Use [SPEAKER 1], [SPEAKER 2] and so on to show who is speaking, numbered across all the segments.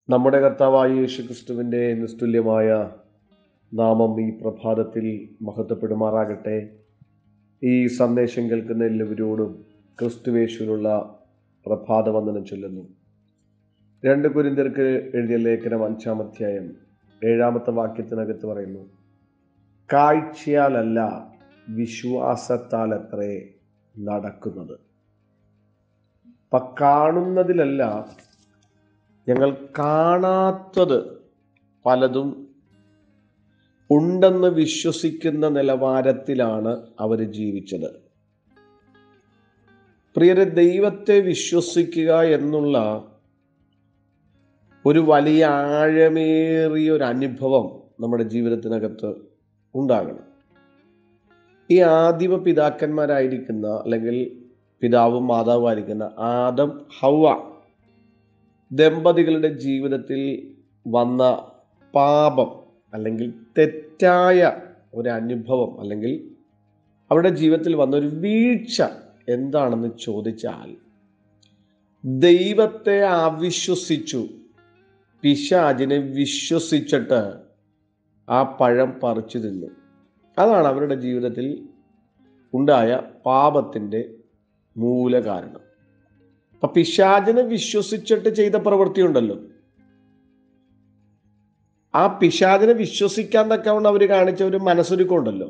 [SPEAKER 1] നമ്മുടെ കർത്താവായ യേശു ക്രിസ്തുവിൻ്റെ നിസ്തുല്യമായ നാമം ഈ പ്രഭാതത്തിൽ മഹത്വപ്പെടുമാറാകട്ടെ ഈ സന്ദേശം കേൾക്കുന്ന എല്ലാവരോടും ക്രിസ്തുവേശുവിനുള്ള പ്രഭാതവന്ദനം ചൊല്ലുന്നു രണ്ട് കുരിന്തിർക്ക് എഴുതിയ ലേഖനം അഞ്ചാം അധ്യായം ഏഴാമത്തെ വാക്യത്തിനകത്ത് പറയുന്നു കാഴ്ചയാലല്ല വിശ്വാസത്താലത്രേ നടക്കുന്നത് അപ്പം കാണുന്നതിലല്ല ഞങ്ങൾ കാണാത്തത് പലതും ഉണ്ടെന്ന് വിശ്വസിക്കുന്ന നിലവാരത്തിലാണ് അവർ ജീവിച്ചത് പ്രിയരെ ദൈവത്തെ വിശ്വസിക്കുക എന്നുള്ള ഒരു വലിയ ആഴമേറിയ ഒരു അനുഭവം നമ്മുടെ ജീവിതത്തിനകത്ത് ഉണ്ടാകണം ഈ ആദിമ പിതാക്കന്മാരായിരിക്കുന്ന അല്ലെങ്കിൽ പിതാവും മാതാവുമായിരിക്കുന്ന ആദം ഹൗവ ദമ്പതികളുടെ ജീവിതത്തിൽ വന്ന പാപം അല്ലെങ്കിൽ തെറ്റായ ഒരു അനുഭവം അല്ലെങ്കിൽ അവരുടെ ജീവിതത്തിൽ വന്ന ഒരു വീഴ്ച എന്താണെന്ന് ചോദിച്ചാൽ ദൈവത്തെ അവിശ്വസിച്ചു പിശാചിനെ വിശ്വസിച്ചിട്ട് ആ പഴം പറിച്ചു തിന്നു അതാണ് അവരുടെ ജീവിതത്തിൽ ഉണ്ടായ പാപത്തിൻ്റെ മൂലകാരണം അപ്പൊ പിശാചിനെ വിശ്വസിച്ചിട്ട് ചെയ്ത പ്രവൃത്തി ഉണ്ടല്ലോ ആ പിശാചിനെ വിശ്വസിക്കാൻ തക്കവണ്ണം അവർ കാണിച്ച ഒരു മനസ്സൊരുക്കം ഉണ്ടല്ലോ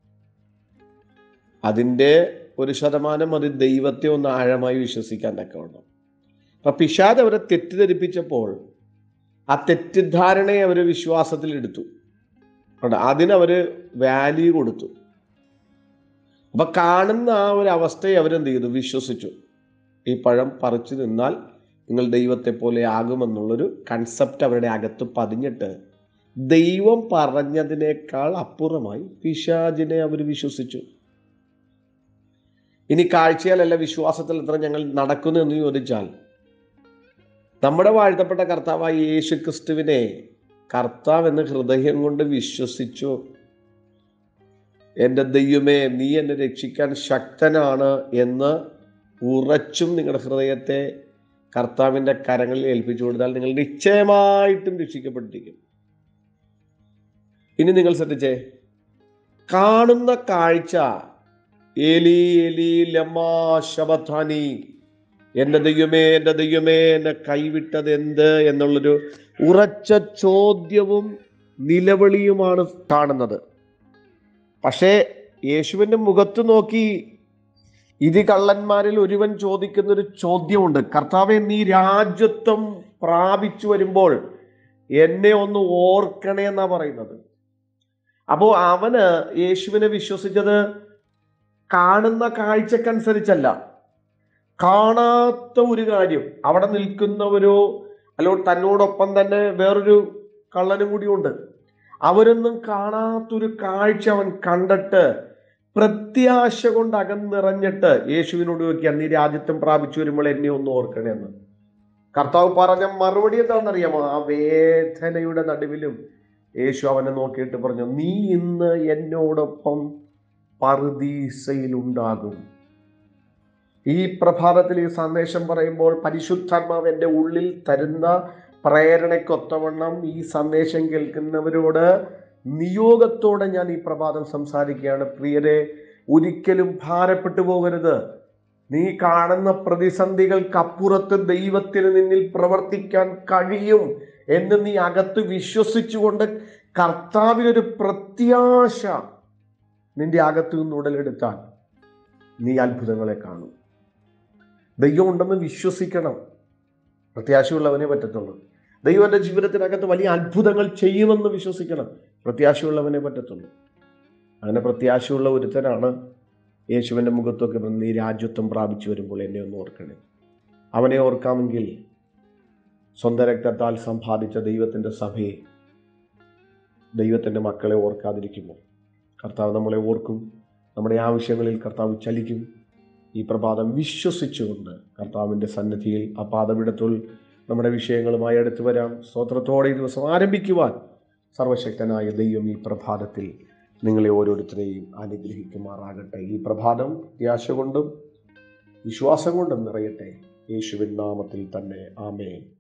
[SPEAKER 1] അതിൻ്റെ ഒരു ശതമാനം അത് ദൈവത്തെ ഒന്ന് ആഴമായി വിശ്വസിക്കാൻ തക്കവണ്ണം അപ്പൊ പിശാജ് അവരെ തെറ്റിദ്ധരിപ്പിച്ചപ്പോൾ ആ തെറ്റിദ്ധാരണയെ അവർ വിശ്വാസത്തിൽ എടുത്തു ഉണ്ട് അതിനവര് വാല്യൂ കൊടുത്തു അപ്പൊ കാണുന്ന ആ ഒരു അവസ്ഥയെ അവരെന്ത് ചെയ്തു വിശ്വസിച്ചു ഈ പഴം പറിച്ചു നിന്നാൽ നിങ്ങൾ ദൈവത്തെ പോലെ ആകുമെന്നുള്ളൊരു കൺസെപ്റ്റ് അവരുടെ അകത്ത് പതിഞ്ഞിട്ട് ദൈവം പറഞ്ഞതിനേക്കാൾ അപ്പുറമായി പിശാചിനെ അവർ വിശ്വസിച്ചു ഇനി കാഴ്ചയാലല്ല വിശ്വാസത്തിൽ എത്ര ഞങ്ങൾ നടക്കുന്നു എന്ന് ചോദിച്ചാൽ നമ്മുടെ വാഴ്ത്തപ്പെട്ട കർത്താവായ യേശു ക്രിസ്തുവിനെ കർത്താവ് എന്ന് ഹൃദയം കൊണ്ട് വിശ്വസിച്ചു എൻ്റെ ദൈവമേ നീ എന്നെ രക്ഷിക്കാൻ ശക്തനാണ് എന്ന് ഉറച്ചും നിങ്ങളുടെ ഹൃദയത്തെ കർത്താവിൻ്റെ കരങ്ങളിൽ ഏൽപ്പിച്ചു കൊടുത്താൽ നിങ്ങൾ നിശ്ചയമായിട്ടും രക്ഷിക്കപ്പെട്ടിരിക്കും ഇനി നിങ്ങൾ ശ്രദ്ധിച്ചേ കാണുന്ന കാഴ്ച ഏലി ഏലി ലമാ ശബഥാനി എൻ്റെ ദൈവമേ എൻ്റെ ദൈവമേ എന്നെ കൈവിട്ടത് എന്ത് എന്നുള്ളൊരു ഉറച്ച ചോദ്യവും നിലവിളിയുമാണ് കാണുന്നത് പക്ഷേ യേശുവിൻ്റെ മുഖത്ത് നോക്കി ഇതി കള്ളന്മാരിൽ ഒരുവൻ ചോദിക്കുന്ന ഒരു ചോദ്യമുണ്ട് കർത്താവെ നീ രാജ്യത്വം പ്രാപിച്ചു വരുമ്പോൾ എന്നെ ഒന്ന് ഓർക്കണേ എന്നാ പറയുന്നത് അപ്പോൾ അവന് യേശുവിനെ വിശ്വസിച്ചത് കാണുന്ന കാഴ്ചക്കനുസരിച്ചല്ല കാണാത്ത ഒരു കാര്യം അവിടെ നിൽക്കുന്നവരോ അല്ലോ തന്നോടൊപ്പം തന്നെ വേറൊരു കള്ളനും കൂടിയുണ്ട് അവരൊന്നും കാണാത്തൊരു കാഴ്ച അവൻ കണ്ടിട്ട് പ്രത്യാശ കൊണ്ട് അകന്നിറഞ്ഞിട്ട് യേശുവിനോട് ചോദിക്കുക നീ രാജ്യത്വം പ്രാപിച്ചു വരുമ്പോൾ എന്നെ ഒന്ന് ഓർക്കണേ എന്ന് കർത്താവ് പറഞ്ഞ മറുപടി എന്താണെന്നറിയാമോ ആ വേദനയുടെ നടുവിലും യേശു അവനെ നോക്കിയിട്ട് പറഞ്ഞു നീ ഇന്ന് എന്നോടൊപ്പം പറുദീസയിലുണ്ടാകും ഈ പ്രഭാതത്തിൽ ഈ സന്ദേശം പറയുമ്പോൾ പരിശുദ്ധാത്മാവ് എൻ്റെ ഉള്ളിൽ തരുന്ന പ്രേരണയ്ക്കൊത്തവണ്ണം ഈ സന്ദേശം കേൾക്കുന്നവരോട് നിയോഗത്തോടെ ഞാൻ ഈ പ്രഭാതം സംസാരിക്കുകയാണ് പ്രിയരെ ഒരിക്കലും ഭാരപ്പെട്ടു പോകരുത് നീ കാണുന്ന പ്രതിസന്ധികൾക്കപ്പുറത്ത് ദൈവത്തിന് നിന്നിൽ പ്രവർത്തിക്കാൻ കഴിയും എന്ന് നീ അകത്ത് വിശ്വസിച്ചുകൊണ്ട് കർത്താവിനൊരു പ്രത്യാശ നിന്റെ അകത്തു നിന്ന് ഉടലെടുത്താൽ നീ അത്ഭുതങ്ങളെ കാണും ദൈവം ഉണ്ടെന്ന് വിശ്വസിക്കണം പ്രത്യാശയുള്ളവനെ പറ്റത്തുള്ളൂ ദൈവം എൻ്റെ ജീവിതത്തിനകത്ത് വലിയ അത്ഭുതങ്ങൾ ചെയ്യുമെന്ന് വിശ്വസിക്കണം പ്രത്യാശയുള്ളവനെ പറ്റത്തുള്ളൂ അങ്ങനെ പ്രത്യാശയുള്ള ഒരുത്തനാണ് യേശുവിൻ്റെ മുഖത്തൊക്കെ നീ രാജ്യത്വം പ്രാപിച്ചു വരുമ്പോൾ എന്നെ ഒന്ന് ഓർക്കണേ അവനെ ഓർക്കാമെങ്കിൽ സ്വന്തം രക്തത്താൽ സമ്പാദിച്ച ദൈവത്തിൻ്റെ സഭയെ ദൈവത്തിൻ്റെ മക്കളെ ഓർക്കാതിരിക്കുമോ കർത്താവ് നമ്മളെ ഓർക്കും നമ്മുടെ ആവശ്യങ്ങളിൽ കർത്താവ് ചലിക്കും ഈ പ്രഭാതം വിശ്വസിച്ചുകൊണ്ട് കർത്താവിൻ്റെ സന്നിധിയിൽ ആ പാതവിടത്തുൾ നമ്മുടെ വിഷയങ്ങളുമായി അടുത്തു വരാം സ്തോത്രത്തോടെ ഈ ദിവസം ആരംഭിക്കുവാൻ സർവശക്തനായ ദൈവം ഈ പ്രഭാതത്തിൽ നിങ്ങളെ ഓരോരുത്തരെയും അനുഗ്രഹിക്കുമാറാകട്ടെ ഈ പ്രഭാതം പ്രത്യാശ കൊണ്ടും വിശ്വാസം കൊണ്ടും നിറയട്ടെ യേശുവിൻ നാമത്തിൽ തന്നെ ആമേൻ